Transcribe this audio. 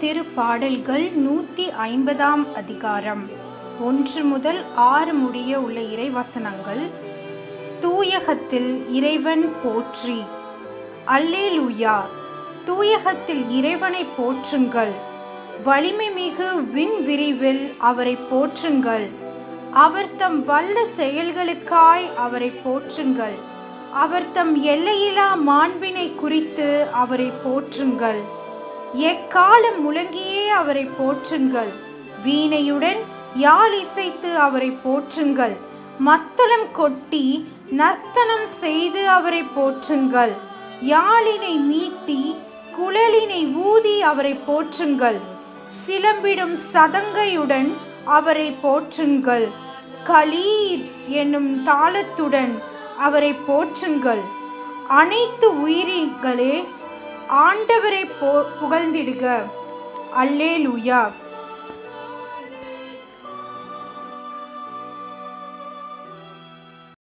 திருப்பாடல்கள் நூற்றி ஐம்பதாம் அதிகாரம் ஒன்று முதல் ஆறு முடிய உள்ள இறைவசனங்கள் தூயகத்தில் இறைவன் போற்றி அல்லேலூயா தூயகத்தில் இறைவனை போற்றுங்கள் வலிமை மிகு விண் விரிவில் அவரை போற்றுங்கள் அவர் தம் வல்ல செயல்களுக்காய் அவரை போற்றுங்கள் அவர் தம் எல்லையிலா மாண்பினை குறித்து அவரை போற்றுங்கள் எக்காலம் முழங்கியே அவரை போற்றுங்கள் வீணையுடன் யாழ் இசைத்து அவரை போற்றுங்கள் மத்தளம் கொட்டி நர்த்தனம் செய்து அவரை போற்றுங்கள் யாழினை மீட்டி குழலினை ஊதி அவரை போற்றுங்கள் சிலம்பிடும் சதங்கையுடன் அவரை போற்றுங்கள் களீர் என்னும் தாளத்துடன் அவரை போற்றுங்கள் அனைத்து உயிரிகளே ஆண்டவரை போ புகழ்ந்திடுக அல்லேலூயா